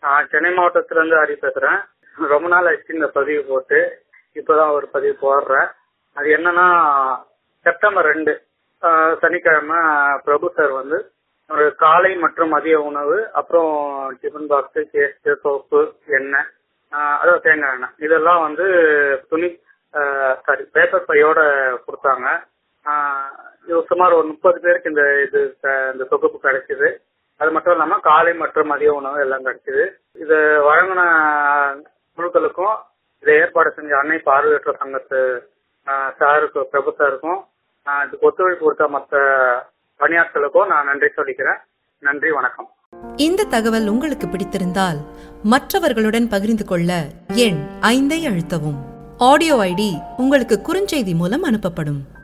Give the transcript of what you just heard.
நான் சென்னை மாவட்டத்துல இருந்து ஹரி பேசுறேன் ரொம்ப நாள் ஆச்சு இந்த பதிவு போட்டு இப்பதான் ஒரு பதிவு போடுறேன் அது என்னன்னா செப்டம்பர் ரெண்டு ஆஹ் சனிக்கிழமை பிரபு சார் வந்து ஒரு காலை மற்றும் மதிய உணவு அப்புறம் டிஃபன் பாக்ஸ் கேஸ்ட் சோப்பு எண்ணெய் ஆஹ் அதாவது தேங்காய் எண்ணெய் இதெல்லாம் வந்து துணி சாரி பேப்பர் பையோட கொடுத்தாங்க ஆஹ் இது சுமார் ஒரு முப்பது பேருக்கு இந்த இது க- இந்த தொகுப்பு கிடைச்சிது அது மட்டும் இல்லாம காலை மற்றும் மதிய உணவு எல்லாம் கிடைச்சிது இது வழங்கின குழுக்களுக்கும் இதை ஏற்பாடு செஞ்ச அன்னை பார்வையற்ற சங்கத்து ஆஹ் சாருக்கு பிரபு சாருக்கும் ஆஹ் இதுக்கு ஒத்துழைப்பு கொடுத்த மற்ற பணியாட்களுக்கும் நான் நன்றி சொல்லிக்கிறேன் நன்றி வணக்கம் இந்த தகவல் உங்களுக்கு பிடித்திருந்தால் மற்றவர்களுடன் பகிர்ந்து கொள்ள எண் ஐந்தை அழுத்தவும் ஆடியோ ஐடி உங்களுக்கு குறுஞ்செய்தி மூலம் அனுப்பப்படும்